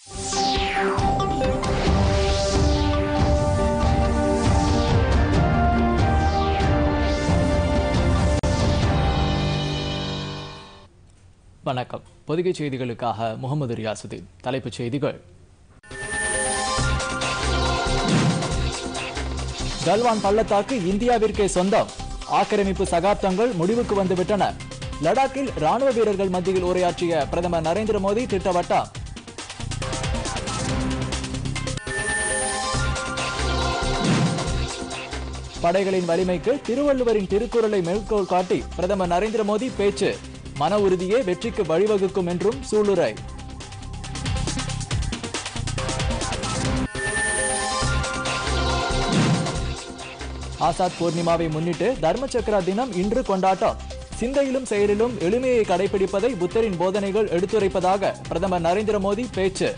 வணக்கம் பொதிகை செய்திகளுக்காக முகமது ரியாசுதீன் தலைப்புச் செய்திகள் கல்வான் பள்ளத்தாக்கு இந்தியாவிற்கே சொந்தம் ஆக்கிரமிப்பு சகாப்தங்கள் முடிவுக்கு வந்துவிட்டன லடாக்கில் ராணுவ வீரர்கள் மத்தியில் உரையாற்றிய பிரதமர் நரேந்திர மோடி திட்டவட்டம் படைகளின் வலிமைக்கு திருவள்ளுவரின் திருக்குறளை மேற்கோள் காட்டி பிரதமர் நரேந்திர மோடி பேச்சு மன உறுதியே வெற்றிக்கு வழிவகுக்கும் என்றும் சூளுரை ஆசாத் பூர்ணிமாவை முன்னிட்டு தர்ம சக்ரா தினம் இன்று கொண்டாட்டம் சிந்தையிலும் செயலிலும் எளிமையை கடைபிடிப்பதை புத்தரின் போதனைகள் எடுத்துரைப்பதாக பிரதமர் நரேந்திர மோடி பேச்சு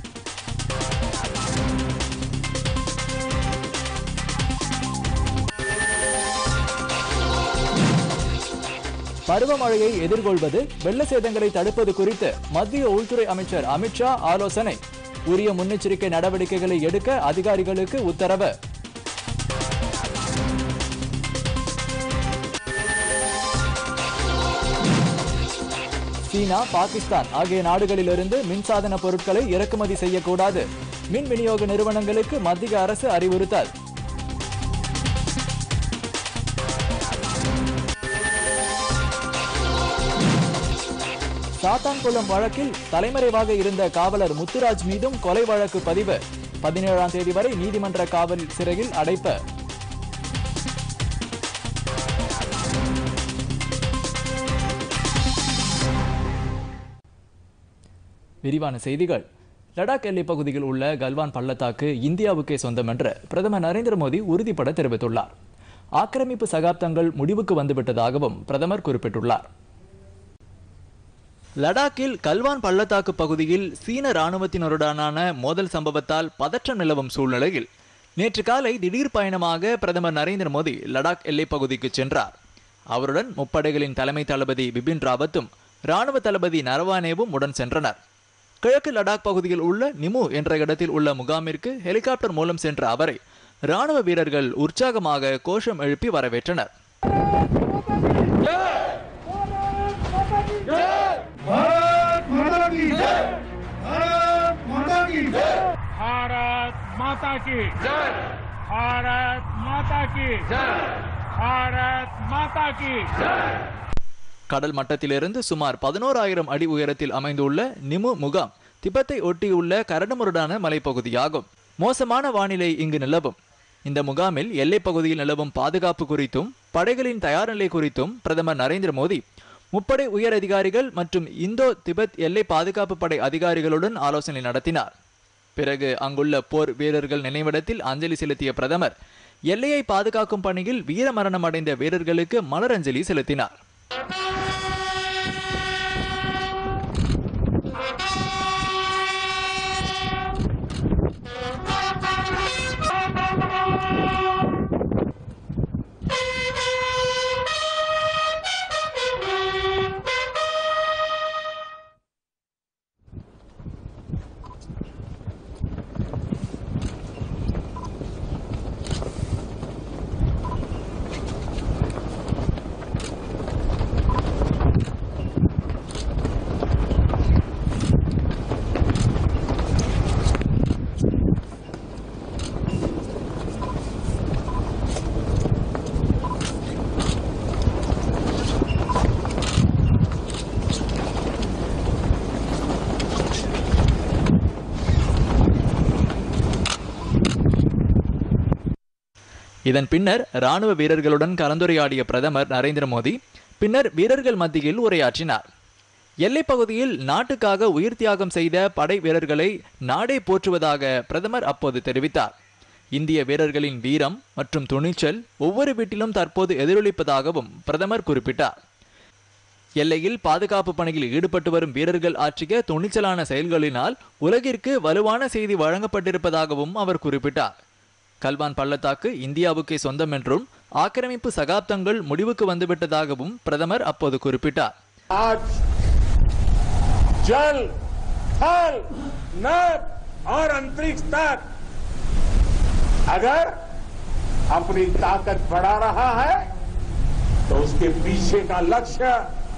பருவமழையை எதிர்கொள்வது வெள்ள சேதங்களை தடுப்பது குறித்து மத்திய உள்துறை அமைச்சர் அமித்ஷா ஆலோசனை உரிய முன்னெச்சரிக்கை நடவடிக்கைகளை எடுக்க அதிகாரிகளுக்கு உத்தரவு சீனா பாகிஸ்தான் ஆகிய நாடுகளிலிருந்து மின்சாதன பொருட்களை இறக்குமதி செய்யக்கூடாது மின் விநியோக நிறுவனங்களுக்கு மத்திய அரசு அறிவுறுத்தல் சாத்தான்குளம் வழக்கில் தலைமறைவாக இருந்த காவலர் முத்துராஜ் மீதும் கொலை வழக்கு பதிவு பதினேழாம் தேதி வரை நீதிமன்ற காவல் சிறையில் அடைப்பு விரிவான செய்திகள் லடாக் எல்லைப் பகுதியில் உள்ள கல்வான் பள்ளத்தாக்கு இந்தியாவுக்கே சொந்தம் என்று பிரதமர் நரேந்திர மோடி உறுதிபட தெரிவித்துள்ளார் ஆக்கிரமிப்பு சகாப்தங்கள் முடிவுக்கு வந்துவிட்டதாகவும் பிரதமர் குறிப்பிட்டுள்ளார் லடாக்கில் கல்வான் பள்ளத்தாக்கு பகுதியில் சீன ராணுவத்தினருடனான மோதல் சம்பவத்தால் பதற்றம் நிலவும் சூழ்நிலையில் நேற்று காலை திடீர் பயணமாக பிரதமர் நரேந்திர மோடி லடாக் எல்லைப் பகுதிக்கு சென்றார் அவருடன் முப்படைகளின் தலைமை தளபதி பிபின் ராவத்தும் ராணுவ தளபதி நரவானேவும் உடன் சென்றனர் கிழக்கு லடாக் பகுதியில் உள்ள நிமு என்ற இடத்தில் உள்ள முகாமிற்கு ஹெலிகாப்டர் மூலம் சென்ற அவரை ராணுவ வீரர்கள் உற்சாகமாக கோஷம் எழுப்பி வரவேற்றனர் भारत माता की जय भारत माता की जय भारत माता की जय भारत माता की जय भारत माता की जय கடல் மட்டத்திலிருந்து சுமார் பதினோராயிரம் அடி உயரத்தில் அமைந்துள்ள நிமு முகாம் திபெத்தை ஒட்டியுள்ள கரடுமுரடான மலைப்பகுதியாகும் மோசமான வானிலை இங்கு நிலவும் இந்த முகாமில் எல்லைப் பகுதியில் நிலவும் பாதுகாப்பு குறித்தும் படைகளின் தயார் நிலை குறித்தும் பிரதமர் நரேந்திர மோடி முப்படை உயர் அதிகாரிகள் மற்றும் இந்தோ திபெத் எல்லை பாதுகாப்பு படை அதிகாரிகளுடன் ஆலோசனை நடத்தினார் பிறகு அங்குள்ள போர் வீரர்கள் நினைவிடத்தில் அஞ்சலி செலுத்திய பிரதமர் எல்லையை பாதுகாக்கும் பணியில் வீரமரணம் அடைந்த வீரர்களுக்கு மலரஞ்சலி செலுத்தினார் இதன் பின்னர் ராணுவ வீரர்களுடன் கலந்துரையாடிய பிரதமர் நரேந்திர மோடி பின்னர் வீரர்கள் மத்தியில் உரையாற்றினார் எல்லைப் பகுதியில் நாட்டுக்காக உயிர் தியாகம் செய்த படை வீரர்களை நாடே போற்றுவதாக பிரதமர் அப்போது தெரிவித்தார் இந்திய வீரர்களின் வீரம் மற்றும் துணிச்சல் ஒவ்வொரு வீட்டிலும் தற்போது எதிரொலிப்பதாகவும் பிரதமர் குறிப்பிட்டார் எல்லையில் பாதுகாப்பு பணியில் ஈடுபட்டு வரும் வீரர்கள் ஆற்றிய துணிச்சலான செயல்களினால் உலகிற்கு வலுவான செய்தி வழங்கப்பட்டிருப்பதாகவும் அவர் குறிப்பிட்டார் கல்வான் பள்ளத்தாக்கு இந்தியாவுக்கே சொந்தம் என்றும் ஆக்கிரமிப்பு சகாப்தங்கள் முடிவுக்கு வந்துவிட்டதாகவும் பிரதமர் அப்போது குறிப்பிட்டார் आज जल थल नभ और अंतरिक्ष तक अगर अपनी ताकत बढ़ा रहा है तो उसके पीछे का लक्ष्य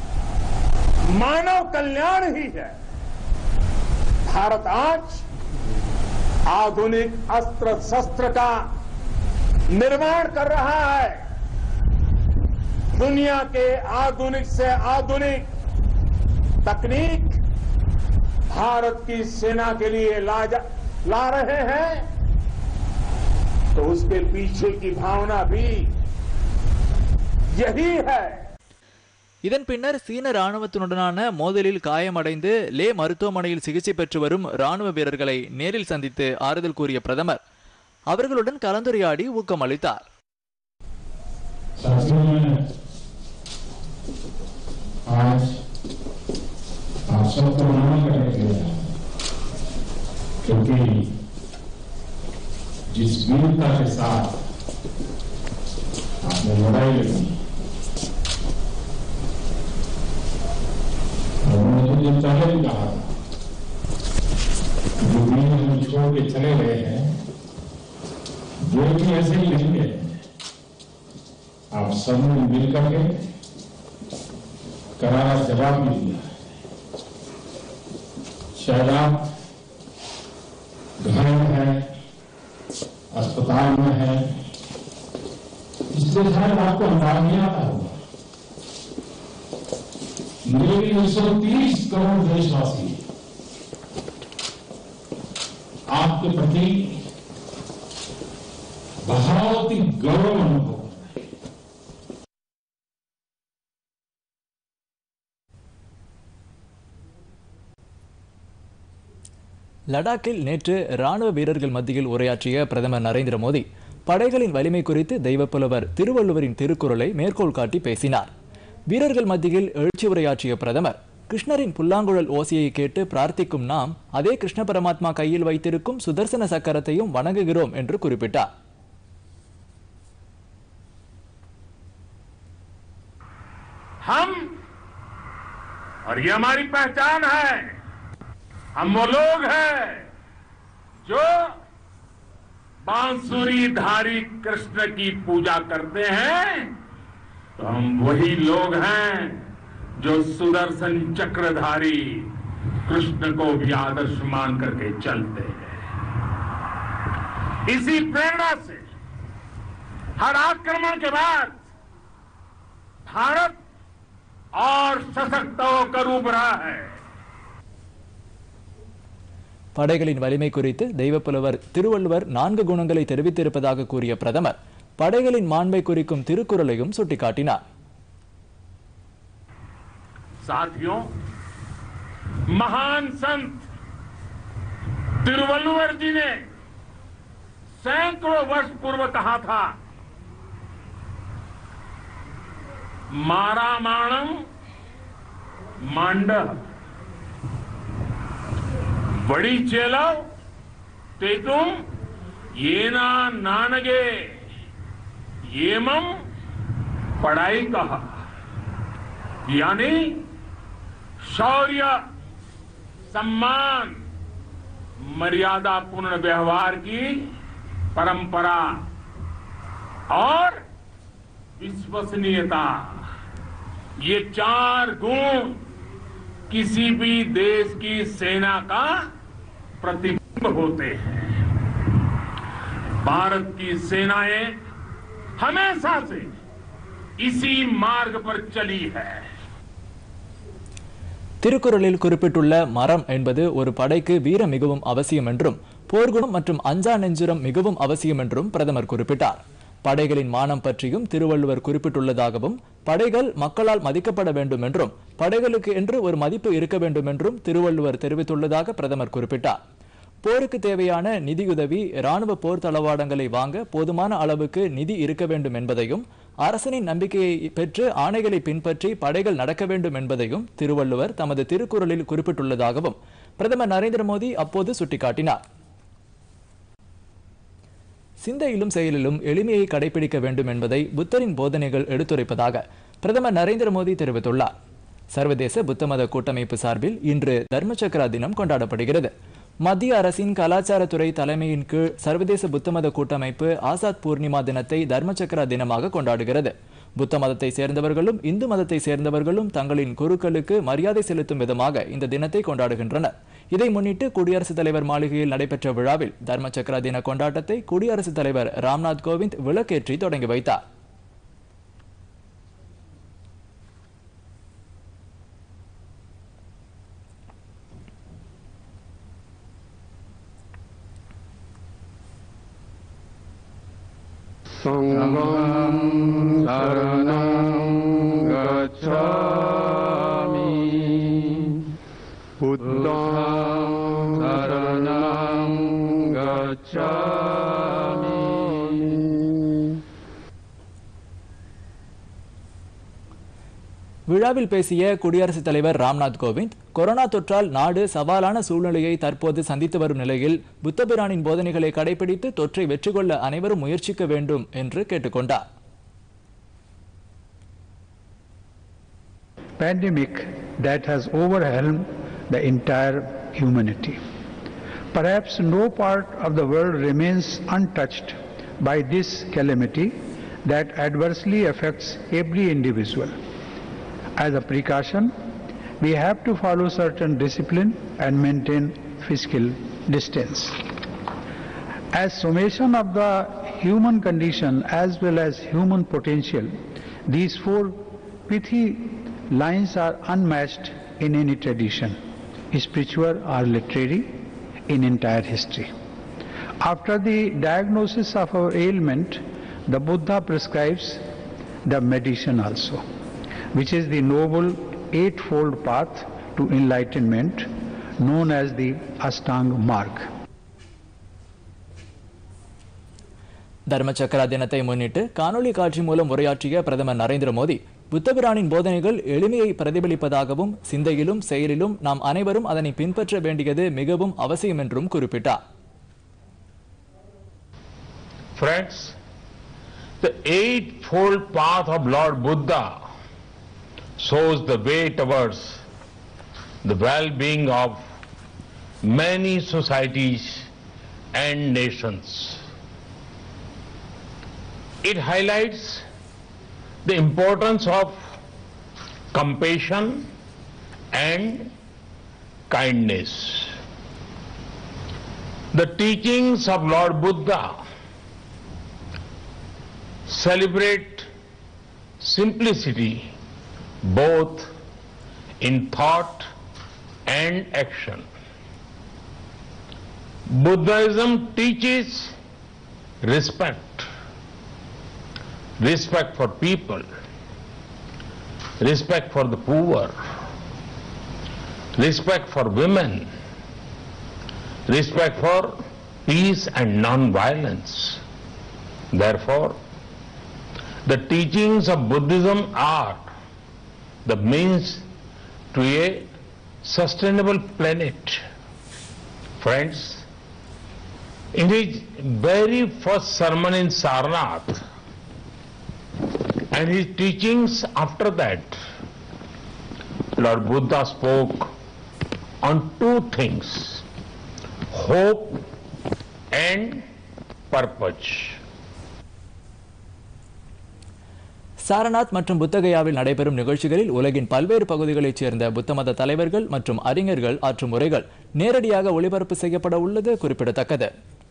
मानव कल्याण ही है भारत आज आधुनिक अस्त्र शस्त्र का निर्माण कर रहा है दुनिया के आधुनिक से आधुनिक तकनीक भारत की सेना के लिए ला, जा, ला रहे हैं तो उसके पीछे की भावना भी यही है இதன் பின்னர் சீன ராணுவத்தினுடனான மோதலில் காயமடைந்து லே மருத்துவமனையில் சிகிச்சை பெற்று வரும் ராணுவ வீரர்களை நேரில் சந்தித்து ஆறுதல் கூறிய பிரதமர் அவர்களுடன் கலந்துரையாடி ஊக்கம் அளித்தார் साथियों मैं आज आप सबको नमन करने के लिए आया हूं। क्योंकि जिस वीरता के साथ आपने लड़ाई लड़ी और मुझे जो पहले भी कहा था जो वीर हम छोड़ के चले गए हैं वो भी ऐसे ही नहीं गए आप सबने मिल करके करारा जवाब भी दिया है शायद आप घायल है अस्पताल में है इसलिए शायद आपको अंदाज नहीं आता होगा मेरे 130 करोड़ देशवासी आपके प्रति बहुत ही गौरव अनुभव कर रहे हैं லடாக்கில் நேற்று ராணுவ வீரர்கள் மத்தியில் உரையாற்றிய பிரதமர் நரேந்திர மோடி படைகளின் வலிமை குறித்து தெய்வப்புலவர் திருவள்ளுவரின் திருக்குறளை மேற்கோள் காட்டி பேசினார் வீரர்கள் மத்தியில் எழுச்சி உரையாற்றிய பிரதமர் கிருஷ்ணரின் புல்லாங்குழல் ஓசையை கேட்டு பிரார்த்திக்கும் நாம் அதே கிருஷ்ண பரமாத்மா கையில் வைத்திருக்கும் சுதர்சன சக்கரத்தையும் வணங்குகிறோம் என்று குறிப்பிட்டார் हम और ये हमारी पहचान है हम वो लोग हैं जो बांसुरी धारी कृष्ण की पूजा करते हैं तो हम वही लोग हैं जो सुदर्शन चक्रधारी कृष्ण को भी आदर्श मान करके चलते हैं इसी प्रेरणा से हर आक्रमण के बाद भारत और सशक्त होकर उभरा है படைகளின் வலிமை குறித்து தெய்வப்புலவர் திருவள்ளுவர் நான்கு குணங்களை தெரிவித்திருப்பதாக கூறிய பிரதமர் படைகளின் மாண்பை குறிக்கும் திருக்குறளையும் சுட்டிக்காட்டினார் साथियों महान संत तिरुवल्लुवर जी ने सैकड़ों वर्ष पूर्व कहा था मारा माणम मांड बड़ी चेलो ते तुम येना नानगे येमम पढ़ाई कहा यानी शौर्य सम्मान मर्यादा पूर्ण व्यवहार की परंपरा और विश्वसनीयता ये चार गुण किसी भी देश की सेना का प्रतिबिंब होते हैं भारत की सेनाएं हमेशा से इसी मार्ग पर चली है திருக்குறளில் குறிப்பிட்டுள்ள மரம் என்பது ஒரு படைக்கு வீரம் மிகவும் அவசியம் என்றும் போர்க்குணம் மற்றும் அஞ்சா நெஞ்சுரம் மிகவும் அவசியம் என்றும் பிரதமர் குறிப்பிட்டார் படைகளின் மானம் பற்றியும் திருவள்ளுவர் குறிப்பிட்டுள்ளதாகவும் படைகள் மக்களால் மதிக்கப்பட வேண்டும் என்றும் படைகளுக்கு என்று ஒரு மதிப்பு இருக்க வேண்டும் என்றும் திருவள்ளுவர் தெரிவித்துள்ளதாக பிரதமர் குறிப்பிட்டார் போருக்கு தேவையான நிதியுதவி ராணுவ போர் தளவாடங்களை வாங்க போதுமான அளவுக்கு நிதி இருக்க வேண்டும் என்பதையும் அரசனின் நம்பிக்கையை பெற்று ஆணைகளை பின்பற்றி படைகள் நடக்க வேண்டும் என்பதையும் திருவள்ளுவர் தமது திருக்குறளில் குறிப்பிட்டுள்ளதாகவும் பிரதமர் நரேந்திர மோடி அப்போது சுட்டிக்காட்டினார் சிந்தையிலும் செயலிலும் எளிமையை கடைபிடிக்க வேண்டும் என்பதை புத்தரின் போதனைகள் எடுத்துரைப்பதாக பிரதமர் நரேந்திர மோடி தெரிவித்துள்ளார் சர்வதேச புத்தமத கூட்டமைப்பு சார்பில் இன்று தர்மசக்ரா தினம் கொண்டாடப்படுகிறது மத்திய அரசின் கலாச்சாரத்துறை தலைமையின் கீழ் சர்வதேச புத்தமத கூட்டமைப்பு ஆசாத் பூர்ணிமா தினத்தை தர்மசக்ரா தினமாக கொண்டாடுகிறது புத்த மதத்தை சேர்ந்தவர்களும் இந்து மதத்தை சேர்ந்தவர்களும் தங்களின் குருக்களுக்கு மரியாதை செலுத்தும் விதமாக இந்த தினத்தை கொண்டாடுகின்றனர் இதை முன்னிட்டு குடியரசுத் தலைவர் மாளிகையில் நடைபெற்ற விழாவில் தர்மசக்ரா தின கொண்டாட்டத்தை குடியரசுத் தலைவர் ராம்நாத் கோவிந்த் விளக்கேற்றி தொடங்கி வைத்தார் सङ्गं शरणं गच्छामि बुद्धं शरणं गच्छामि விழாவில் பேசிய குடியரசுத் தலைவர் ராம்நாத் கோவிந்த் கொரோனா தொற்றால் நாடு சவாலான சூழ்நிலையை தற்போது சந்தித்து வரும் நிலையில் புத்தபிரானின் போதனைகளை கடைபிடித்து தொற்றை வெற்றி கொள்ள அனைவரும் முயற்சிக்க வேண்டும் என்று கேட்டுக்கொண்டார் pandemic that has overwhelmed the entire humanity. Perhaps no part of the world remains untouched by this calamity that adversely affects every individual. As a precaution, we have to follow certain discipline and maintain physical distance. As summation of the human condition as well as human potential, these four pithy lines are unmatched in any tradition, spiritual or literary, in entire history. After the diagnosis of our ailment, the Buddha prescribes the medicine also, which is the noble eightfold path to enlightenment known as the Ashtanga Marg. தர்மசக்ரா தினத்தை முன்னிட்டு காணொளி காட்சி மூலம் உரையாற்றிய பிரதமர் நரேந்திர மோடி புத்தபிரானின் போதனைகள் எளிமையை பிரதிபலிப்பதாகவும் சிந்தையிலும் செயலிலும் நாம் அனைவரும் அதனை பின்பற்ற வேண்டியது மிகவும் அவசியம் என்றும் குறிப்பிட்டார் Friends, the eightfold path of Lord Buddha shows the way towards the well-being of many societies and nations. It highlights the importance of compassion and kindness. The teachings of Lord Buddha celebrate simplicity both in thought and action. Buddhism teaches respect, respect for people, respect for the poor, respect for women, respect for peace and non-violence. Therefore, the teachings of Buddhism are the means to a sustainable planet. Friends, in his very first sermon in Sarnath and his teachings after that, Lord Buddha spoke on two things hope and purpose. Sarnath மற்றும் புத்தகயாவில் நடைபெறும் நிகழ்ச்சிகளில் உலகின் பல்வேறு பகுதிகளைச் சேர்ந்த புத்தமத தலைவர்கள் மற்றும் அறிஞர்கள் ஆற்றும் உரைகள் நேரடியாக ஒளிபரப்பு செய்யப்பட உள்ளது குறிப்பிடத்தக்கது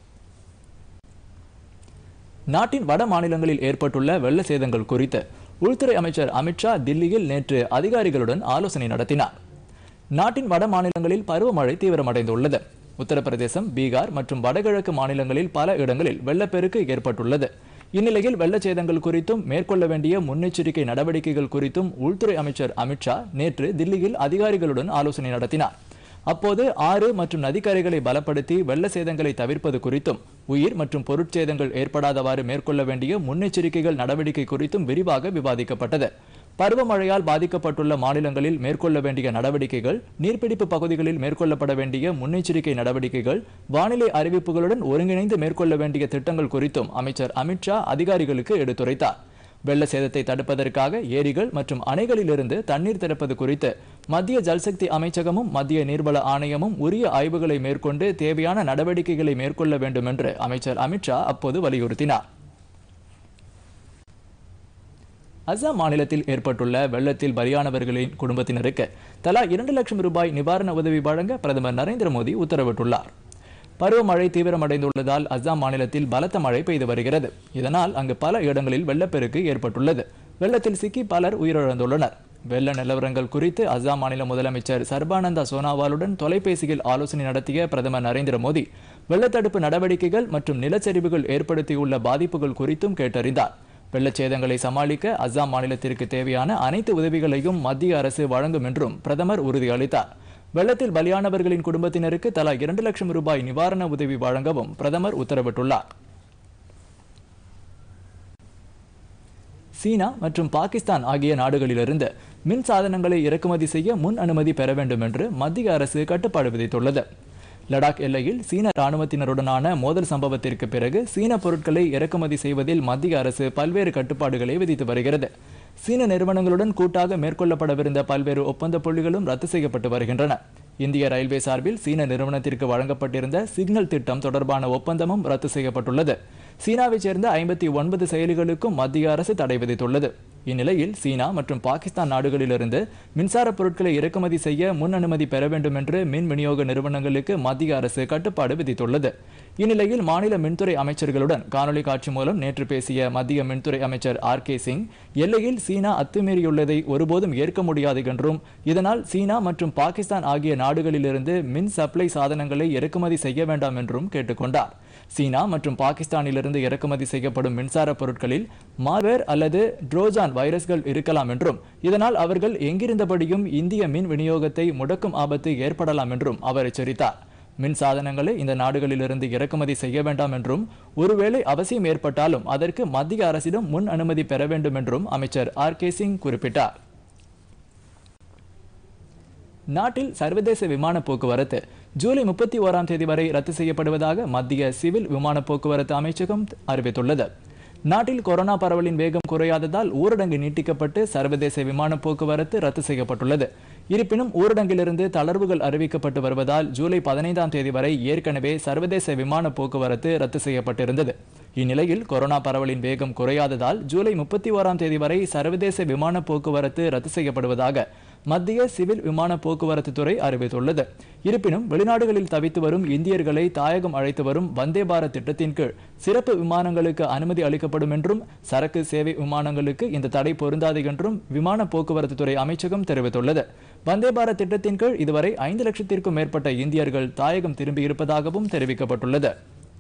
நாட்டின் வட மாநிலங்களில் ஏற்பட்டுள்ள வெள்ள சேதங்கள் குறித்து உள்துறை அமைச்சர் அமித்ஷா தில்லியில் நேற்று அதிகாரிகளுடன் ஆலோசனை நடத்தினார் நாட்டின் வட மாநிலங்களில் பருவமழை தீவிரமடைந்துள்ளது உத்தரப்பிரதேசம் பீகார் மற்றும் வடகிழக்கு மாநிலங்களில் பல இடங்களில் வெள்ளப்பெருக்கு ஏற்பட்டுள்ளது இந்நிலையில் வெள்ளச்சேதங்கள் குறித்தும் மேற்கொள்ள வேண்டிய முன்னெச்சரிக்கை நடவடிக்கைகள் குறித்தும் உள்துறை அமைச்சர் அமித்ஷா நேற்று தில்லியில் அதிகாரிகளுடன் ஆலோசனை நடத்தினார் அப்போது ஆறு மற்றும் நதிக்கரைகளை பலப்படுத்தி வெள்ள சேதங்களை தவிர்ப்பது குறித்தும் உயிர் மற்றும் பொருட்சேதங்கள் ஏற்படாதவாறு மேற்கொள்ள வேண்டிய முன்னெச்சரிக்கைகள் நடவடிக்கை குறித்தும் விரிவாக விவாதிக்கப்பட்டது பருவமழையால் பாதிக்கப்பட்டுள்ள மாநிலங்களில் மேற்கொள்ள வேண்டிய நடவடிக்கைகள் நீர்பிடிப்பு பகுதிகளில் மேற்கொள்ளப்பட வேண்டிய முன்னெச்சரிக்கை நடவடிக்கைகள் வானிலை அறிவிப்புகளுடன் ஒருங்கிணைந்து மேற்கொள்ள வேண்டிய திட்டங்கள் குறித்தும் அமைச்சர் அமித்ஷா அதிகாரிகளுக்கு எடுத்துரைத்தார் வெள்ள சேதத்தை தடுப்பதற்காக ஏரிகள் மற்றும் அணைகளிலிருந்து தண்ணீர் திறப்பது குறித்து மத்திய ஜல்சக்தி அமைச்சகமும் மத்திய நீர்வள ஆணையமும் உரிய ஆய்வுகளை மேற்கொண்டு தேவையான நடவடிக்கைகளை மேற்கொள்ள வேண்டும் என்று அமைச்சர் அமித்ஷா அப்போது வலியுறுத்தினார் அசாம் மாநிலத்தில் ஏற்பட்டுள்ள வெள்ளத்தில் பலியானவர்களின் குடும்பத்தினருக்கு தலா இரண்டு லட்சம் ரூபாய் நிவாரண உதவி வழங்க பிரதமர் நரேந்திர மோடி உத்தரவிட்டுள்ளார் பருவமழை தீவிரமடைந்துள்ளதால் அசாம் மாநிலத்தில் பலத்த மழை பெய்து வருகிறது இதனால் அங்கு பல இடங்களில் வெள்ளப்பெருக்கு ஏற்பட்டுள்ளது வெள்ளத்தில் சிக்கி பலர் உயிரிழந்துள்ளனர் வெள்ள நிலவரங்கள் குறித்து அசாம் மாநில முதலமைச்சர் சர்பானந்தா சோனாவாலுடன் தொலைபேசியில் ஆலோசனை நடத்திய பிரதமர் நரேந்திர மோடி வெள்ளத்தடுப்பு நடவடிக்கைகள் மற்றும் நிலச்சரிவுகள் ஏற்படுத்தியுள்ள பாதிப்புகள் குறித்தும் கேட்டறிந்தார் வெள்ளச்சேதங்களை சமாளிக்க அசாம் மாநிலத்திற்கு தேவையான அனைத்து உதவிகளையும் மத்திய அரசு வழங்கும் என்றும் பிரதமர் உறுதியளித்தார் வெள்ளத்தில் பலியானவர்களின் குடும்பத்தினருக்கு தலா இரண்டு லட்சம் ரூபாய் நிவாரண உதவி வழங்கவும் பிரதமர் உத்தரவிட்டுள்ளார் சீனா மற்றும் பாகிஸ்தான் ஆகிய நாடுகளிலிருந்து மின் சாதனங்களை இறக்குமதி செய்ய முன் அனுமதி பெற வேண்டும் என்று மத்திய அரசு கட்டுப்பாடு விதித்துள்ளது லடாக் எல்லையில் சீன ராணுவத்தினருடனான மோதல் சம்பவத்திற்கு பிறகு சீன பொருட்களை இறக்குமதி செய்வதில் மத்திய அரசு பல்வேறு கட்டுப்பாடுகளை விதித்து வருகிறது சீன நிறுவனங்களுடன் கூட்டாக மேற்கொள்ளப்படவிருந்த பல்வேறு ஒப்பந்த புள்ளிகளும் ரத்து செய்யப்பட்டு வருகின்றன இந்திய ரயில்வே சார்பில் சீன நிறுவனத்திற்கு வழங்கப்பட்டிருந்த சிக்னல் திட்டம் தொடர்பான ஒப்பந்தமும் ரத்து செய்யப்பட்டுள்ளது சீனாவைச் சேர்ந்த ஐம்பத்தி ஒன்பது செயலிகளுக்கும் மத்திய அரசு தடை விதித்துள்ளது இந்நிலையில் சீனா மற்றும் பாகிஸ்தான் நாடுகளிலிருந்து மின்சார பொருட்களை இறக்குமதி செய்ய முன் அனுமதி பெற வேண்டும் என்று மின் விநியோக நிறுவனங்களுக்கு மத்திய அரசு கட்டுப்பாடு விதித்துள்ளது இந்நிலையில் மாநில மின்துறை அமைச்சர்களுடன் காணொலி காட்சி மூலம் நேற்று பேசிய மத்திய மின்துறை அமைச்சர் ஆர் கே சிங் எல்லையில் சீனா அத்துமீறியுள்ளதை ஒருபோதும் ஏற்க முடியாது என்றும் இதனால் சீனா மற்றும் பாகிஸ்தான் ஆகிய நாடுகளிலிருந்து மின் சப்ளை சாதனங்களை இறக்குமதி செய்ய வேண்டாம் என்றும் கேட்டுக்கொண்டார் சீனா மற்றும் பாகிஸ்தானிலிருந்து இறக்குமதி செய்யப்படும் மின்சார பொருட்களில் மார்வேர் அல்லது ட்ரோஜான் வைரஸ்கள் இருக்கலாம் என்றும் இதனால் அவர்கள் எங்கிருந்தபடியும் இந்திய மின் விநியோகத்தை முடக்கும் ஆபத்து ஏற்படலாம் என்றும் அவர் எச்சரித்தார் மின் சாதனங்களை இந்த நாடுகளிலிருந்து இறக்குமதி செய்ய வேண்டாம் என்றும் ஒருவேளை அவசியம் ஏற்பட்டாலும் அதற்கு மத்திய அரசிடம் முன் அனுமதி பெற வேண்டும் என்றும் அமைச்சர் ஆர் கே சிங் குறிப்பிட்டார் நாட்டில் சர்வதேச விமான போக்குவரத்து ஜூலை முப்பத்தி ஓராம் தேதி வரை ரத்து செய்யப்படுவதாக மத்திய சிவில் விமான போக்குவரத்து அமைச்சகம் அறிவித்துள்ளது நாட்டில் கொரோனா பரவலின் வேகம் குறையாததால் ஊரடங்கு நீட்டிக்கப்பட்டு சர்வதேச விமான போக்குவரத்து ரத்து செய்யப்பட்டுள்ளது இருப்பினும் ஊரடங்கிலிருந்து தளர்வுகள் அறிவிக்கப்பட்டு வருவதால் ஜூலை பதினைந்தாம் தேதி வரை ஏற்கனவே சர்வதேச விமான போக்குவரத்து ரத்து செய்யப்பட்டிருந்தது இந்நிலையில் கொரோனா பரவலின் வேகம் குறையாததால் ஜூலை முப்பத்தி ஓராம் தேதி வரை சர்வதேச விமான போக்குவரத்து ரத்து செய்யப்படுவதாக மத்திய சிவில் விமான போக்குவரத்து துறை அறிவித்துள்ளது இருப்பினும் வெளிநாடுகளில் தவித்து வரும் இந்தியர்களை தாயகம் அழைத்து வரும் வந்தே பாரத் திட்டத்தின் கீழ் சிறப்பு விமானங்களுக்கு அனுமதி அளிக்கப்படும் என்றும் சரக்கு சேவை விமானங்களுக்கு இந்த தடை பொருந்தாது என்றும் விமான போக்குவரத்து துறை அமைச்சகம் தெரிவித்துள்ளது வந்தே பாரத் திட்டத்தின் கீழ் இதுவரை ஐந்து லட்சத்திற்கும் மேற்பட்ட இந்தியர்கள் தாயகம் திரும்பியிருப்பதாகவும் தெரிவிக்கப்பட்டுள்ளது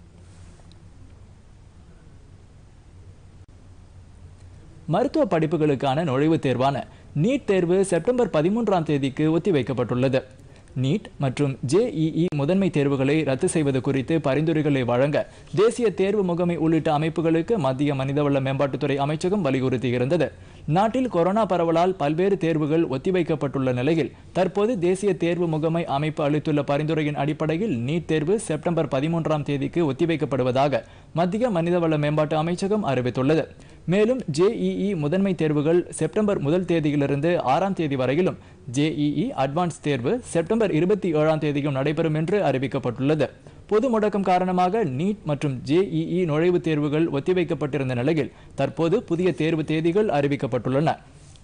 மருத்துவ படிப்புகளுக்கான நுழைவுத் தேர்வான நீட் தேர்வு செப்டம்பர் பதிமூன்றாம் தேதிக்கு ஒத்திவைக்கப்பட்டுள்ளது நீட் மற்றும் ஜேஇஇ முதன்மை தேர்வுகளை ரத்து செய்வது குறித்து பரிந்துரைகளை வழங்க தேசிய தேர்வு முகமை உள்ளிட்ட அமைப்புகளுக்கு மத்திய மனிதவள மேம்பாட்டுத்துறை அமைச்சகம் வலியுறுத்தியிருந்தது நாட்டில் கொரோனா பரவலால் பல்வேறு தேர்வுகள் ஒத்திவைக்கப்பட்டுள்ள நிலையில் தற்போது தேசிய தேர்வு முகமை அமைப்பு அளித்துள்ள பரிந்துரையின் அடிப்படையில் நீட் தேர்வு செப்டம்பர் பதிமூன்றாம் தேதிக்கு ஒத்திவைக்கப்படுவதாக மத்திய மனிதவள மேம்பாட்டு அமைச்சகம் அறிவித்துள்ளது மேலும் ஜேஇஇ முதன்மை தேர்வுகள் செப்டம்பர் முதல் தேதியிலிருந்து ஆறாம் தேதி வரையிலும் ஜேஇஇ அட்வான்ஸ் தேர்வு செப்டம்பர் இருபத்தி ஏழாம் தேதியும் நடைபெறும் என்று அறிவிக்கப்பட்டுள்ளது பொது முடக்கம் காரணமாக நீட் மற்றும் ஜேஇஇ நுழைவுத் தேர்வுகள் ஒத்திவைக்கப்பட்டிருந்த நிலையில் தற்போது புதிய தேர்வு தேதிகள் அறிவிக்கப்பட்டுள்ளன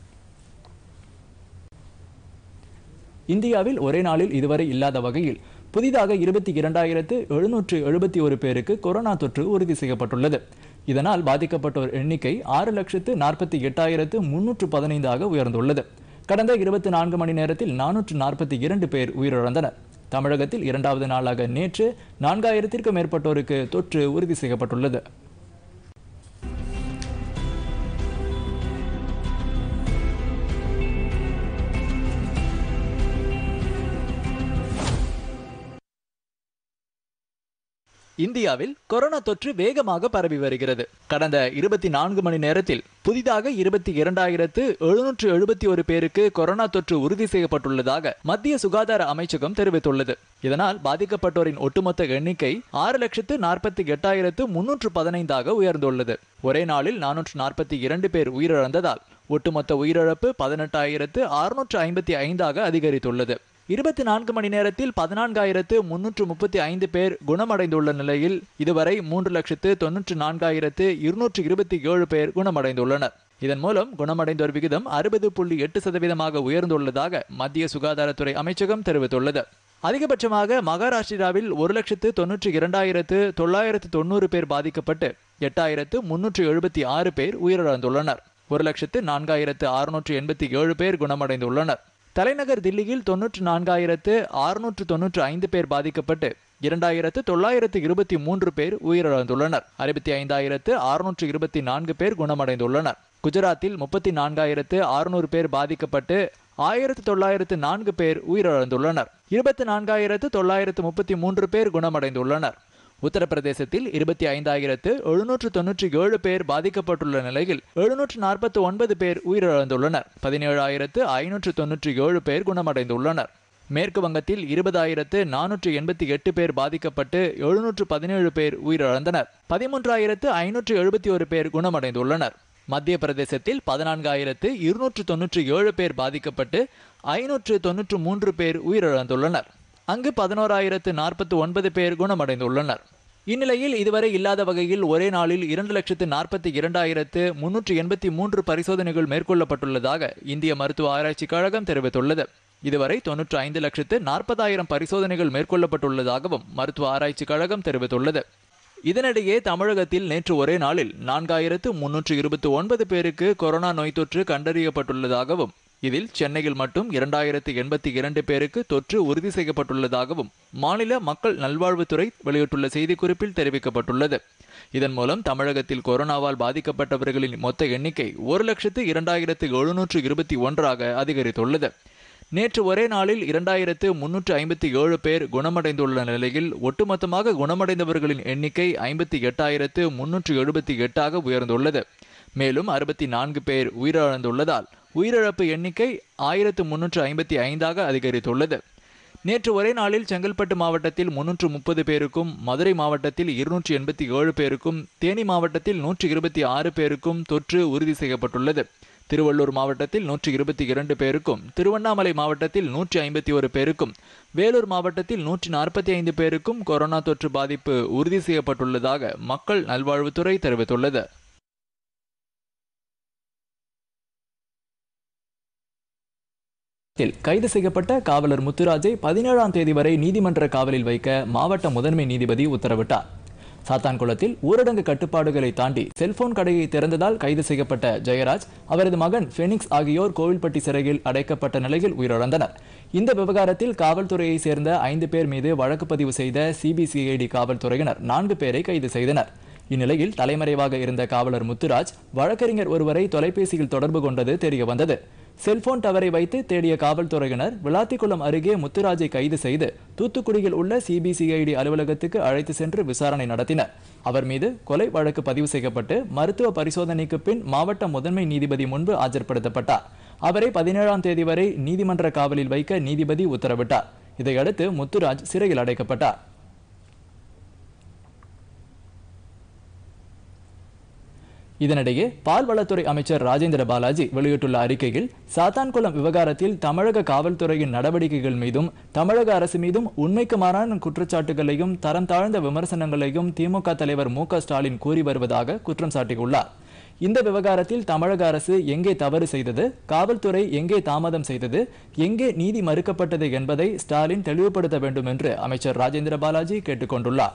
இந்தியாவில் ஒரே நாளில் இதுவரை இல்லாத வகையில் புதிதாக இருபத்தி இரண்டாயிரத்து எழுநூற்று எழுபத்தி ஒரு பேருக்கு கொரோனா தொற்று உறுதி செய்யப்பட்டுள்ளது இதனால் பாதிக்கப்பட்டோர் எண்ணிக்கை ஆறு லட்சத்து நாற்பத்தி எட்டாயிரத்து முன்னூற்று பதினைந்தாக உயர்ந்துள்ளது கடந்த இருபத்தி நான்கு மணி நேரத்தில் நானூற்று நாற்பத்தி இரண்டு பேர் உயிரிழந்தனர் தமிழகத்தில் இரண்டாவது நாளாக நேற்று நான்காயிரத்திற்கும் மேற்பட்டோருக்கு தொற்று உறுதி செய்யப்பட்டுள்ளது இந்தியாவில் கொரோனா தொற்று வேகமாக பரவி வருகிறது கடந்த இருபத்தி நான்கு மணி நேரத்தில் புதிதாக இருபத்தி இரண்டாயிரத்து எழுநூற்று எழுபத்தி ஒரு பேருக்கு கொரோனா தொற்று உறுதி செய்யப்பட்டுள்ளதாக மத்திய சுகாதார அமைச்சகம் தெரிவித்துள்ளது இதனால் பாதிக்கப்பட்டோரின் ஒட்டுமொத்த எண்ணிக்கை ஆறு லட்சத்து நாற்பத்தி எட்டாயிரத்து முன்னூற்று பதினைந்தாக உயர்ந்துள்ளது ஒரே நாளில் நானூற்று நாற்பத்தி இரண்டு பேர் உயிரிழந்ததால் ஒட்டுமொத்த உயிரிழப்பு பதினெட்டாயிரத்து அறுநூற்று ஐம்பத்தி ஐந்தாக அதிகரித்துள்ளது இருபத்தி நான்கு மணி நேரத்தில் பதினான்காயிரத்து முன்னூற்று முப்பத்தி ஐந்து பேர் குணமடைந்துள்ள நிலையில் இதுவரை மூன்று லட்சத்து தொன்னூற்று நான்காயிரத்து இருநூற்று இருபத்தி ஏழு பேர் குணமடைந்துள்ளனர் இதன் மூலம் குணமடைந்தோர் விகிதம் அறுபது புள்ளி எட்டு சதவீதமாக உயர்ந்துள்ளதாக மத்திய சுகாதாரத்துறை அமைச்சகம் தெரிவித்துள்ளது அதிகபட்சமாக மகாராஷ்டிராவில் ஒரு லட்சத்து தொன்னூற்றி இரண்டாயிரத்து தொள்ளாயிரத்து தொண்ணூறு பேர் பாதிக்கப்பட்டு எட்டாயிரத்து முன்னூற்று எழுபத்தி ஆறு பேர் உயிரிழந்துள்ளனர் ஒரு லட்சத்து நான்காயிரத்து அறுநூற்று எண்பத்தி ஏழு பேர் குணமடைந்துள்ளனர் தலைநகர் தில்லியில் தொன்னூற்று நான்காயிரத்து அறுநூற்று தொன்னூற்று ஐந்து பேர் பாதிக்கப்பட்டு இரண்டாயிரத்து தொள்ளாயிரத்து இருபத்தி மூன்று பேர் உயிரிழந்துள்ளனர் அறுபத்தி ஐந்தாயிரத்து அறுநூற்று இருபத்தி நான்கு பேர் குணமடைந்துள்ளனர் குஜராத்தில் முப்பத்தி நான்காயிரத்து அறுநூறு பேர் பாதிக்கப்பட்டு ஆயிரத்து தொள்ளாயிரத்து நான்கு பேர் உயிரிழந்துள்ளனர் இருபத்தி நான்காயிரத்து தொள்ளாயிரத்து முப்பத்தி மூன்று பேர் குணமடைந்துள்ளனர் உத்தரப்பிரதேசத்தில் இருபத்தி ஐந்தாயிரத்து எழுநூற்று தொன்னூற்றி ஏழு பேர் பாதிக்கப்பட்டுள்ள நிலையில் எழுநூற்று நாற்பத்தி ஒன்பது பேர் உயிரிழந்துள்ளனர் பதினேழாயிரத்து ஐநூற்று தொன்னூற்றி ஏழு பேர் குணமடைந்துள்ளனர் மேற்கு வங்கத்தில் இருபதாயிரத்து நானூற்று எண்பத்தி எட்டு பேர் பாதிக்கப்பட்டு எழுநூற்று பதினேழு பேர் உயிரிழந்தனர் பதிமூன்றாயிரத்து ஐநூற்று எழுபத்தி ஒரு பேர் குணமடைந்துள்ளனர் மத்திய பிரதேசத்தில் பதினான்காயிரத்து இருநூற்று தொன்னூற்றி ஏழு பேர் பாதிக்கப்பட்டு ஐநூற்று தொன்னூற்று மூன்று பேர் உயிரிழந்துள்ளனர் அங்கு பதினோராயிரத்து நாற்பத்தி ஒன்பது பேர் குணமடைந்துள்ளனர் இந்நிலையில் இதுவரை இல்லாத வகையில் ஒரே நாளில் இரண்டு லட்சத்து நாற்பத்தி இரண்டாயிரத்து முன்னூற்று எண்பத்தி மூன்று பரிசோதனைகள் மேற்கொள்ளப்பட்டுள்ளதாக இந்திய மருத்துவ ஆராய்ச்சி கழகம் தெரிவித்துள்ளது இதுவரை தொன்னூற்று ஐந்து லட்சத்து நாற்பதாயிரம் பரிசோதனைகள் மேற்கொள்ளப்பட்டுள்ளதாகவும் மருத்துவ ஆராய்ச்சி கழகம் தெரிவித்துள்ளது இதனிடையே தமிழகத்தில் நேற்று ஒரே நாளில் நான்காயிரத்து முன்னூற்று இருபத்தி ஒன்பது பேருக்கு கொரோனா நோய் தொற்று கண்டறியப்பட்டுள்ளதாகவும் இதில் சென்னையில் மட்டும் இரண்டாயிரத்து எண்பத்தி இரண்டு பேருக்கு தொற்று உறுதி செய்யப்பட்டுள்ளதாகவும் மாநில மக்கள் நல்வாழ்வுத்துறை வெளியிட்டுள்ள செய்திக்குறிப்பில் தெரிவிக்கப்பட்டுள்ளது இதன் மூலம் தமிழகத்தில் கொரோனாவால் பாதிக்கப்பட்டவர்களின் மொத்த எண்ணிக்கை ஒரு லட்சத்து இரண்டாயிரத்து எழுநூற்று இருபத்தி ஒன்றாக அதிகரித்துள்ளது நேற்று ஒரே நாளில் இரண்டாயிரத்து முன்னூற்று ஐம்பத்தி ஏழு பேர் குணமடைந்துள்ள நிலையில் ஒட்டுமொத்தமாக குணமடைந்தவர்களின் எண்ணிக்கை ஐம்பத்தி எட்டாயிரத்து முன்னூற்று எழுபத்தி எட்டாக உயர்ந்துள்ளது மேலும் அறுபத்தி நான்கு பேர் உயிரிழந்துள்ளதால் உயிரிழப்பு எண்ணிக்கை ஆயிரத்து முன்னூற்று ஐம்பத்தி ஐந்தாக அதிகரித்துள்ளது நேற்று ஒரே நாளில் செங்கல்பட்டு மாவட்டத்தில் முன்னூற்று முப்பது பேருக்கும் மதுரை மாவட்டத்தில் இருநூற்றி எண்பத்தி ஏழு பேருக்கும் தேனி மாவட்டத்தில் நூற்றி இருபத்தி ஆறு பேருக்கும் தொற்று உறுதி செய்யப்பட்டுள்ளது திருவள்ளூர் மாவட்டத்தில் நூற்றி இருபத்தி இரண்டு பேருக்கும் திருவண்ணாமலை மாவட்டத்தில் நூற்றி ஐம்பத்தி ஒரு பேருக்கும் வேலூர் மாவட்டத்தில் நூற்றி நாற்பத்தி ஐந்து பேருக்கும் கொரோனா தொற்று பாதிப்பு உறுதி செய்யப்பட்டுள்ளதாக மக்கள் நல்வாழ்வுத்துறை தெரிவித்துள்ளது கைது செய்யப்பட்ட காவலர் முத்துராஜை பதினேழாம் தேதி வரை நீதிமன்ற காவலில் வைக்க மாவட்ட முதன்மை நீதிபதி உத்தரவிட்டார் சாத்தான்குளத்தில் ஊரடங்கு கட்டுப்பாடுகளை தாண்டி செல்போன் கடையை திறந்ததால் கைது செய்யப்பட்ட ஜெயராஜ் அவரது மகன் ஃபெனிக்ஸ் ஆகியோர் கோவில்பட்டி சிறையில் அடைக்கப்பட்ட நிலையில் உயிரிழந்தனர் இந்த விவகாரத்தில் காவல்துறையை சேர்ந்த ஐந்து பேர் மீது வழக்கு பதிவு செய்த சிபிசிஐடி காவல்துறையினர் நான்கு பேரை கைது செய்தனர் இந்நிலையில் தலைமறைவாக இருந்த காவலர் முத்துராஜ் வழக்கறிஞர் ஒருவரை தொலைபேசியில் தொடர்பு கொண்டது தெரிய வந்தது செல்போன் டவரை வைத்து தேடிய காவல்துறையினர் விளாத்திக்குளம் அருகே முத்துராஜை கைது செய்து தூத்துக்குடியில் உள்ள சிபிசிஐடி அலுவலகத்துக்கு அழைத்து சென்று விசாரணை நடத்தினர் அவர் மீது கொலை வழக்கு பதிவு செய்யப்பட்டு மருத்துவ பரிசோதனைக்கு பின் மாவட்ட முதன்மை நீதிபதி முன்பு ஆஜர்படுத்தப்பட்டார் அவரை பதினேழாம் தேதி வரை நீதிமன்ற காவலில் வைக்க நீதிபதி உத்தரவிட்டார் இதையடுத்து முத்துராஜ் சிறையில் அடைக்கப்பட்டார் இதனிடையே பால்வளத்துறை அமைச்சர் ராஜேந்திர பாலாஜி வெளியிட்டுள்ள அறிக்கையில் சாத்தான்குளம் விவகாரத்தில் தமிழக காவல்துறையின் நடவடிக்கைகள் மீதும் தமிழக அரசு மீதும் உண்மைக்கு மாறான குற்றச்சாட்டுகளையும் தரம் தாழ்ந்த விமர்சனங்களையும் திமுக தலைவர் மு ஸ்டாலின் கூறி வருவதாக குற்றம் சாட்டியுள்ளார் இந்த விவகாரத்தில் தமிழக அரசு எங்கே தவறு செய்தது காவல்துறை எங்கே தாமதம் செய்தது எங்கே நீதி மறுக்கப்பட்டது என்பதை ஸ்டாலின் தெளிவுபடுத்த வேண்டும் என்று அமைச்சர் ராஜேந்திர பாலாஜி கேட்டுக்கொண்டுள்ளார்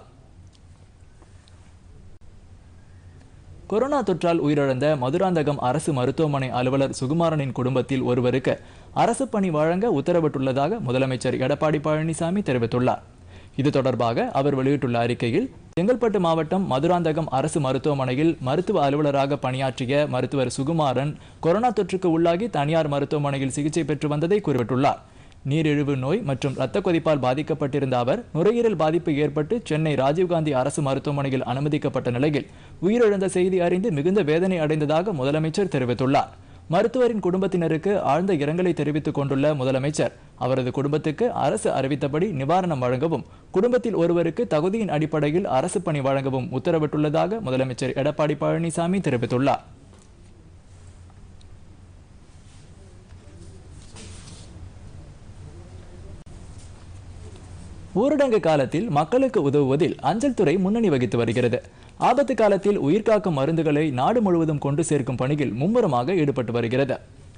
கொரோனா தொற்றால் உயிரிழந்த மதுராந்தகம் அரசு மருத்துவமனை அலுவலர் சுகுமாரனின் குடும்பத்தில் ஒருவருக்கு அரசு பணி வழங்க உத்தரவிட்டுள்ளதாக முதலமைச்சர் எடப்பாடி பழனிசாமி தெரிவித்துள்ளார் இது தொடர்பாக அவர் வெளியிட்டுள்ள அறிக்கையில் செங்கல்பட்டு மாவட்டம் மதுராந்தகம் அரசு மருத்துவமனையில் மருத்துவ அலுவலராக பணியாற்றிய மருத்துவர் சுகுமாரன் கொரோனா தொற்றுக்கு உள்ளாகி தனியார் மருத்துவமனையில் சிகிச்சை பெற்று வந்ததை குறிப்பிட்டுள்ளார் நீரிழிவு நோய் மற்றும் இரத்த கொதிப்பால் பாதிக்கப்பட்டிருந்த அவர் நுரையீரல் பாதிப்பு ஏற்பட்டு சென்னை ராஜீவ்காந்தி அரசு மருத்துவமனையில் அனுமதிக்கப்பட்ட நிலையில் உயிரிழந்த செய்தி அறிந்து மிகுந்த வேதனை அடைந்ததாக முதலமைச்சர் தெரிவித்துள்ளார் மருத்துவரின் குடும்பத்தினருக்கு ஆழ்ந்த இரங்கலை தெரிவித்துக் கொண்டுள்ள முதலமைச்சர் அவரது குடும்பத்துக்கு அரசு அறிவித்தபடி நிவாரணம் வழங்கவும் குடும்பத்தில் ஒருவருக்கு தகுதியின் அடிப்படையில் அரசு பணி வழங்கவும் உத்தரவிட்டுள்ளதாக முதலமைச்சர் எடப்பாடி பழனிசாமி தெரிவித்துள்ளார் ஊரடங்கு காலத்தில் மக்களுக்கு உதவுவதில் அஞ்சல் துறை முன்னணி வகித்து வருகிறது ஆபத்து காலத்தில் உயிர்காக்கும் மருந்துகளை நாடு முழுவதும் கொண்டு சேர்க்கும் பணியில் மும்முரமாக ஈடுபட்டு வருகிறது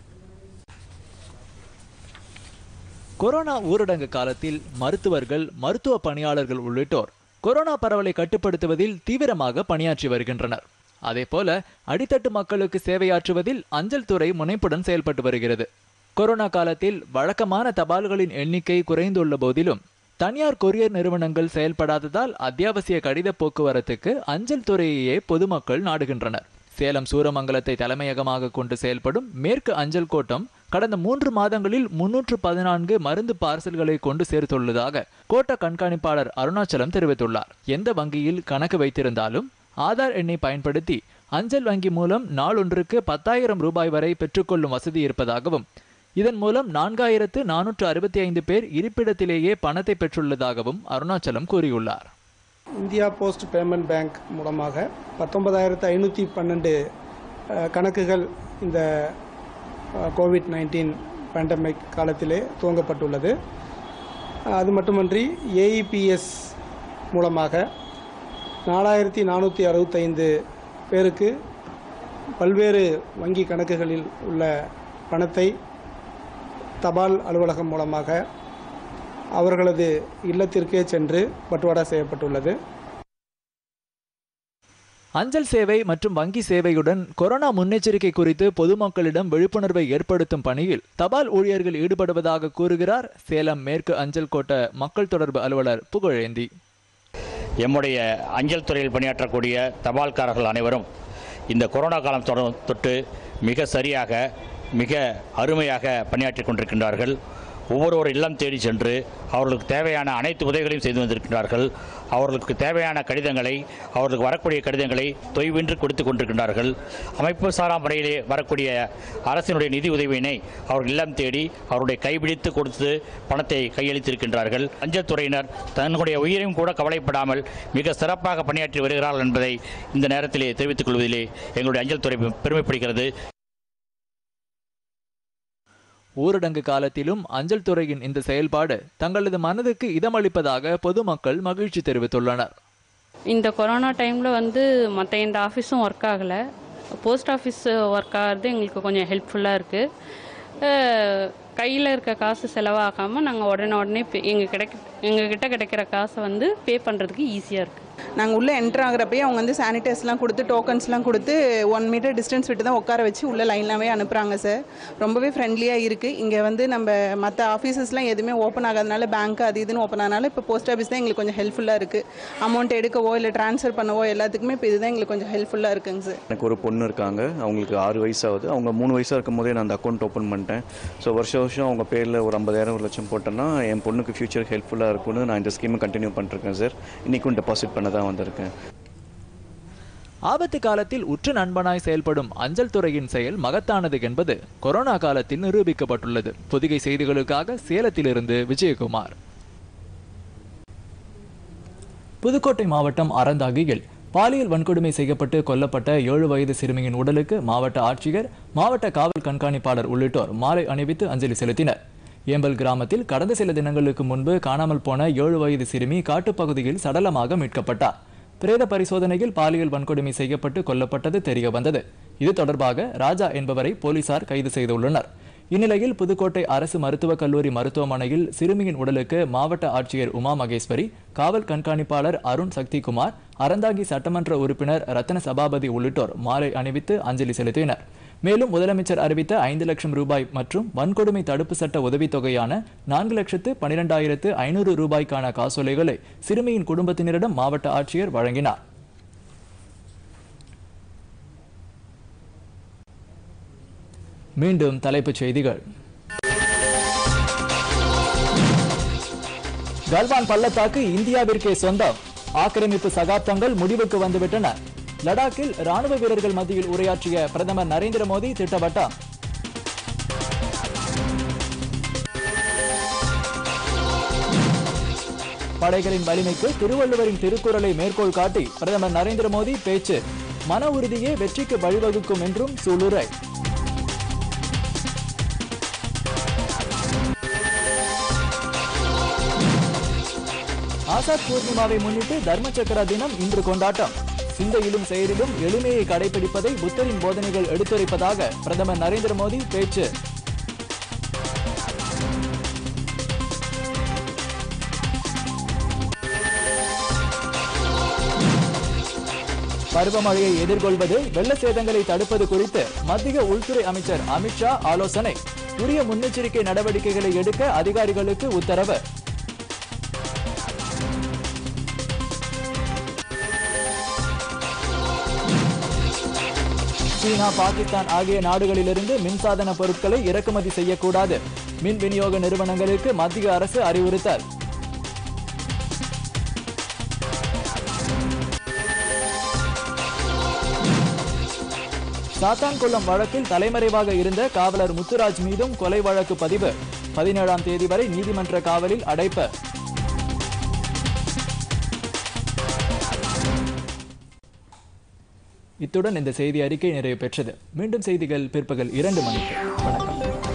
கொரோனா ஊரடங்கு காலத்தில் மருத்துவர்கள் மருத்துவ பணியாளர்கள் உள்ளிட்டோர் கொரோனா பரவலை கட்டுப்படுத்துவதில் தீவிரமாக பணியாற்றி வருகின்றனர் அதேபோல அடித்தட்டு மக்களுக்கு சேவையாற்றுவதில் அஞ்சல் துறை முனைப்புடன் செயல்பட்டு வருகிறது கொரோனா காலத்தில் வழக்கமான தபால்களின் எண்ணிக்கை குறைந்துள்ள போதிலும் தனியார் கொரியர் நிறுவனங்கள் செயல்படாததால் அத்தியாவசிய கடித போக்குவரத்துக்கு அஞ்சல் துறையையே பொதுமக்கள் நாடுகின்றனர் சேலம் சூரமங்கலத்தை தலைமையகமாக கொண்டு செயல்படும் மேற்கு அஞ்சல் கோட்டம் கடந்த மூன்று மாதங்களில் முன்னூற்று பதினான்கு மருந்து பார்சல்களை கொண்டு சேர்த்துள்ளதாக கோட்ட கண்காணிப்பாளர் அருணாச்சலம் தெரிவித்துள்ளார் எந்த வங்கியில் கணக்கு வைத்திருந்தாலும் ஆதார் எண்ணை பயன்படுத்தி அஞ்சல் வங்கி மூலம் நாளொன்றுக்கு பத்தாயிரம் ரூபாய் வரை பெற்றுக்கொள்ளும் வசதி இருப்பதாகவும் இதன் மூலம் நான்காயிரத்து நானூற்று அறுபத்தி ஐந்து பேர் இருப்பிடத்திலேயே பணத்தை பெற்றுள்ளதாகவும் அருணாச்சலம் கூறியுள்ளார் இந்தியா போஸ்ட் பேமெண்ட் பேங்க் மூலமாக பத்தொன்பதாயிரத்து ஐநூற்றி பன்னெண்டு அஹ், கணக்குகள் இந்த கோவிட் நைன்டீன் பேண்டமிக் காலத்திலே துவங்கப்பட்டுள்ளது அஹ், அது மட்டுமன்றி ஏஇபிஎஸ் மூலமாக நாலாயிரத்தி நானூற்றி அறுபத்தைந்து பேருக்கு பல்வேறு வங்கி கணக்குகளில் உள்ள பணத்தை தபால் அலுவலகம் மூலமாக அவர்களது இல்லத்திற்கே சென்று பட்டுவாடா செய்யப்பட்டுள்ளது அஞ்சல் சேவை மற்றும் வங்கி சேவையுடன் கொரோனா முன்னெச்சரிக்கை குறித்து பொதுமக்களிடம் விழிப்புணர்வை ஏற்படுத்தும் பணியில் தபால் ஊழியர்கள் ஈடுபடுவதாக கூறுகிறார் சேலம் மேற்கு அஞ்சல் கோட்ட மக்கள் தொடர்பு அலுவலர் புகழேந்தி எம்முடைய அஞ்சல் துறையில் பணியாற்றக்கூடிய தபால்காரர்கள் அனைவரும் இந்த கொரோனா காலம் தொட- தொட்டு மிக சரியாக மிக அருமையாக பணியாற்றிக் கொண்டிருக்கின்றார்கள் ஒவ்வொருவர் இல்லம் தேடி சென்று அவர்களுக்கு தேவையான அனைத்து உதவிகளையும் செய்து வந்திருக்கின்றார்கள் அவர்களுக்கு தேவையான கடிதங்களை அவர்களுக்கு வரக்கூடிய கடிதங்களை தொய்வின்றி கொடுத்து கொண்டிருக்கின்றார்கள் அமைப்பு சாரா முறையிலே வரக்கூடிய அரசினுடைய நிதி உதவியினை அவர்கள் இல்லம் தேடி அவருடைய கைபிடித்து கொடுத்து பணத்தை கையளித்திருக்கின்றார்கள் அஞ்சல் துறையினர் தன்னுடைய உயிரையும் கூட கவலைப்படாமல் மிக சிறப்பாக பணியாற்றி வருகிறார்கள் என்பதை இந்த நேரத்திலே தெரிவித்துக் கொள்வதிலே எங்களுடைய அஞ்சல் துறை பெருமைப்படுகிறது ஊரடங்கு காலத்திலும் அஞ்சல் துறையின் இந்த செயல்பாடு தங்களது மனதுக்கு இதமளிப்பதாக பொதுமக்கள் மகிழ்ச்சி தெரிவித்துள்ளனர் இந்த கொரோனா டைமில் வந்து மற்ற எந்த ஆஃபீஸும் ஒர்க் ஆகலை போஸ்ட் ஆஃபீஸ் ஒர்க் ஆகிறது எங்களுக்கு கொஞ்சம் ஹெல்ப்ஃபுல்லாக இருக்குது கையில் இருக்க காசு செலவாகாமல் நாங்கள் உடனே உடனே pay- எங்க கிடைக்க எங்ககிட்ட கிடைக்கிற காசை வந்து பே பண்ணுறதுக்கு ஈஸியாக இருக்குது நாங்கள் உள்ளே என்ட்ரு ஆகிறப்பயே அவங்க வந்து சானிடைஸ்லாம் கொடுத்து டோக்கன்ஸ்லாம் கொடுத்து ஒன் மீட்டர் டிஸ்டன்ஸ் விட்டு தான் உட்கார வச்சு உள்ளே லைன்லாவே அனுப்புகிறாங்க சார் ரொம்பவே ஃப்ரெண்ட்லியாக இருக்குது இங்கே வந்து நம்ம மற்ற ஆஃபீஸஸ்லாம் எதுவுமே ஓப்பன் ஆகாதனால பேங்க் அது இதுன்னு ஓப்பன் ஆனால இப்போ போஸ்ட் ஆஃபீஸ் தான் எங்களுக்கு கொஞ்சம் ஹெல்ப்ஃபுல்லாக இருக்குது அமௌண்ட் எடுக்கவோ இல்லை ட்ரான்ஸ்ஃபர் பண்ணவோ எல்லாத்துக்குமே இப்போ இதுதான் எங்களுக்கு கொஞ்சம் ஹெல்ப்ஃபுல்லாக இருக்குங்க சார் எனக்கு ஒரு பொண்ணு இருக்காங்க அவங்களுக்கு ஆறு வயசு ஆகுது அவங்க மூணு வயசாக இருக்கும் போதே நான் அந்த அக்கௌண்ட் ஓப்பன் பண்ணிட்டேன் ஸோ வருஷம் வருஷம் அவங்க பேரில் ஒரு ஐம்பதாயிரம் ஒரு லட்சம் போட்டேன்னா என் பொண்ணுக்கு ஃபியூச்சர் ஹெல்ப்ஃபுல்லாக இருக்கும்னு நான் இந்த ஸ்கீமை கண்டினியூ பண்ணிருக்கேன் சார் இன்றைக்கும் டெபாசிட் பண்ண தான் வந்திருக்கேன் ஆபத்து காலத்தில் உற்ற நண்பனாய் செயல்படும் அஞ்சல் துறையின் செயல் மகத்தானது என்பது கொரோனா காலத்தில் நிரூபிக்கப்பட்டுள்ளது பொதிகை செய்திகளுக்காக சேலத்திலிருந்து விஜயகுமார் புதுக்கோட்டை மாவட்டம் அறந்தாங்கியில் பாலியல் வன்கொடுமை செய்யப்பட்டு கொல்லப்பட்ட ஏழு வயது சிறுமியின் உடலுக்கு மாவட்ட ஆட்சியர் மாவட்ட காவல் கண்காணிப்பாளர் உள்ளிட்டோர் மாலை அணிவித்து அஞ்சலி செலுத்தினர் ஏம்பல் கிராமத்தில் கடந்த சில தினங்களுக்கு முன்பு காணாமல் போன ஏழு வயது சிறுமி காட்டுப்பகுதியில் சடலமாக மீட்கப்பட்டார் பிரேத பரிசோதனையில் பாலியல் வன்கொடுமை செய்யப்பட்டு கொல்லப்பட்டது தெரிய வந்தது இது தொடர்பாக ராஜா என்பவரை போலீசார் கைது செய்துள்ளனர் இந்நிலையில் புதுக்கோட்டை அரசு மருத்துவக் கல்லூரி மருத்துவமனையில் சிறுமியின் உடலுக்கு மாவட்ட ஆட்சியர் உமா மகேஸ்வரி காவல் கண்காணிப்பாளர் அருண் சக்திகுமார் அறந்தாங்கி சட்டமன்ற உறுப்பினர் ரத்தன சபாபதி உள்ளிட்டோர் மாலை அணிவித்து அஞ்சலி செலுத்தினர் மேலும் முதலமைச்சர் அறிவித்த ஐந்து லட்சம் ரூபாய் மற்றும் வன்கொடுமை தடுப்பு சட்ட உதவித்தொகையான நான்கு லட்சத்து பனிரெண்டாயிரத்து ஐநூறு ரூபாய்க்கான காசோலைகளை சிறுமியின் குடும்பத்தினரிடம் மாவட்ட ஆட்சியர் வழங்கினார் மீண்டும் தலைப்புச் செய்திகள் கல்வான் பள்ளத்தாக்கு இந்தியாவிற்கே சொந்தம் ஆக்கிரமிப்பு சகாப்தங்கள் முடிவுக்கு வந்துவிட்டன லடாக்கில் ராணுவ வீரர்கள் மத்தியில் உரையாற்றிய பிரதமர் நரேந்திர மோடி திட்டவட்டம் படைகளின் வலிமைக்கு திருவள்ளுவரின் திருக்குறளை மேற்கோள் காட்டி பிரதமர் நரேந்திர மோடி பேச்சு மன உறுதியே வெற்றிக்கு வழிவகுக்கும் என்றும் சூளுரை ஆசாத் பூர்ணிமாவை முன்னிட்டு தர்ம சக்கர தினம் இன்று கொண்டாட்டம் சிந்தையிலும் செயலிலும் எளிமையை கடைபிடிப்பதை புத்தரின் போதனைகள் எடுத்துரைப்பதாக பிரதமர் நரேந்திர மோடி பேச்சு பருவமழையை எதிர்கொள்வது வெள்ள சேதங்களை தடுப்பது குறித்து மத்திய உள்துறை அமைச்சர் அமித்ஷா ஆலோசனை உரிய முன்னெச்சரிக்கை நடவடிக்கைகளை எடுக்க அதிகாரிகளுக்கு உத்தரவு சீனா பாகிஸ்தான் ஆகிய நாடுகளிலிருந்து மின்சாதன பொருட்களை இறக்குமதி செய்யக்கூடாது மின் விநியோக நிறுவனங்களுக்கு மத்திய அரசு அறிவுறுத்தல் சாத்தான்குளம் வழக்கில் தலைமறைவாக இருந்த காவலர் முத்துராஜ் மீதும் கொலை வழக்கு பதிவு பதினேழாம் தேதி வரை நீதிமன்ற காவலில் அடைப்பு இத்துடன் இந்த செய்தி அறிக்கை நிறைவு பெற்றது மீண்டும் செய்திகள் பிற்பகல் இரண்டு மணிக்கு வணக்கம்